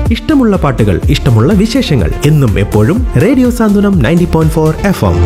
ഇഷ്ടമുള്ള പാട്ടുകൾ ഇഷ്ടമുള്ള വിശേഷങ്ങൾ എന്നും എപ്പോഴും radio Santhwanam ninety point four F M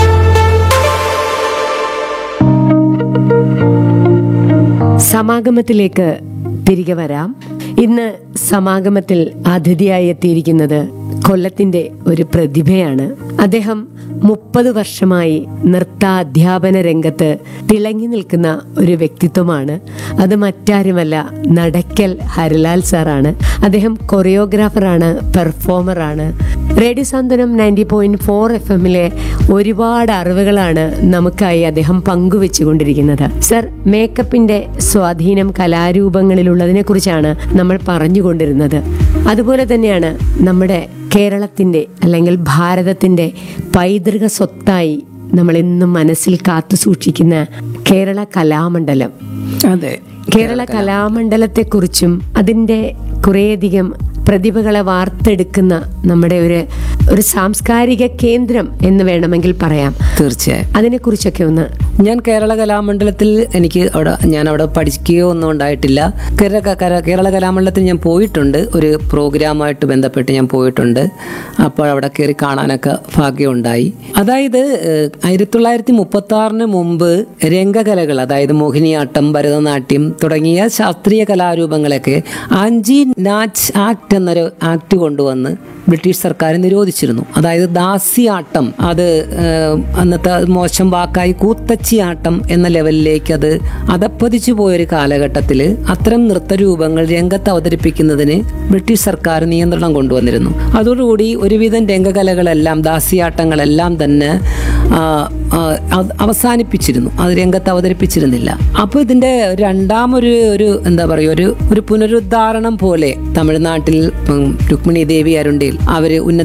സമാഗമത്തിലേക്ക് തിരികെ വരാം ഇന്ന് സമാഗമത്തിൽ അതിഥിയായി എത്തിയിരിക്കുന്നത് കൊല്ലത്തിന്റെ ഒരു പ്രതിഭയാണ് അദ്ദേഹം മുപ്പത് വർഷമായി നൃത്താധ്യാപന രംഗത്ത് തിളങ്ങി നിൽക്കുന്ന ഒരു വ്യക്തിത്വമാണ് അത് മറ്റാരുമല്ല നടക്കൽ ഹരിലാൽ സാറാണ് അദ്ദേഹം കൊറിയോഗ്രാഫറാണ് പെർഫോമറാണ് radio Santhwanam ninety point four F എമ്മിലെ ഒരുപാട് അറിവുകളാണ് നമുക്കായി അദ്ദേഹം പങ്കുവെച്ചുകൊണ്ടിരിക്കുന്നത് സർ മേക്കപ്പിന്റെ സ്വാധീനം കലാരൂപങ്ങളിലുള്ളതിനെ കുറിച്ചാണ് നമ്മൾ പറഞ്ഞുകൊണ്ടിരുന്നത് അതുപോലെ തന്നെയാണ് നമ്മുടെ കേരളത്തിന്റെ അല്ലെങ്കിൽ ഭാരതത്തിന്റെ പൈതൃക സ്വത്തായി നമ്മൾ എന്നും മനസ്സിൽ കാത്തു സൂക്ഷിക്കുന്ന കേരള കലാമണ്ഡലം അതെ കേരള കലാമണ്ഡലത്തെക്കുറിച്ചും അതിൻ്റെ കുറേയധികം പ്രതിഭകളെ വാർത്തെടുക്കുന്ന നമ്മുടെ ഒരു ഒരു സാംസ്കാരിക കേന്ദ്രം എന്ന് വേണമെങ്കിൽ പറയാം തീർച്ചയായും അതിനെക്കുറിച്ചൊക്കെ ഒന്ന് ഞാൻ കേരള കലാമണ്ഡലത്തിൽ എനിക്ക് അവിടെ ഞാൻ അവിടെ പഠിക്കുകയോ ഒന്നും ഉണ്ടായിട്ടില്ല കേരള ക- കര- കേരള കലാമണ്ഡലത്തിൽ ഞാൻ പോയിട്ടുണ്ട് ഒരു പ്രോഗ്രാമായിട്ട് ബന്ധപ്പെട്ട് ഞാൻ പോയിട്ടുണ്ട് അപ്പോൾ അവിടെ കയറി കാണാനൊക്കെ ഭാഗ്യമുണ്ടായി അതായത് ഏഹ്, ആയിരത്തി തൊള്ളായിരത്തി മുപ്പത്തി ആറിന് മുമ്പ് രംഗകലകൾ അതായത് മോഹിനിയാട്ടം ഭരതനാട്യം തുടങ്ങിയ ശാസ്ത്രീയ കലാരൂപങ്ങളൊക്കെ ആൻജി നാച്ച് ആക്ട് എന്നൊരു ആക്ട് കൊണ്ടുവന്ന് ബ്രിട്ടീഷ് സർക്കാർ നിരോധിച്ചിരുന്നു അതായത് ദാസിയാട്ടം അത് ഏഹ്, അന്നത്തെ മോശം വാക്കായി കൂത്തച്ചിയാട്ടം എന്ന ലെവലിലേക്ക് അത് അതപ്പതിച്ചു പോയൊരു കാലഘട്ടത്തിൽ അത്തരം നൃത്തരൂപങ്ങൾ രംഗത്ത് അവതരിപ്പിക്കുന്നതിന് ബ്രിട്ടീഷ് സർക്കാർ നിയന്ത്രണം കൊണ്ടുവന്നിരുന്നു അതോടുകൂടി ഒരുവിധം രംഗകലകളെല്ലാം ദാസിയാട്ടങ്ങളെല്ലാം തന്നെ ആ, ആ, അവ- അവസാനിപ്പിച്ചിരുന്നു അത് രംഗത്ത് അവതരിപ്പിച്ചിരുന്നില്ല അപ്പോൾ ഇതിന്റെ രണ്ടാമൊരു ഒരു എന്താ പറയുക ഒരു ഒരു പുനരുദ്ധാരണം പോലെ തമിഴ്നാട്ടിൽ ഉം, രുക്മിണി ദേവി അരുണ്ടിൽ അവര് ഉന്നത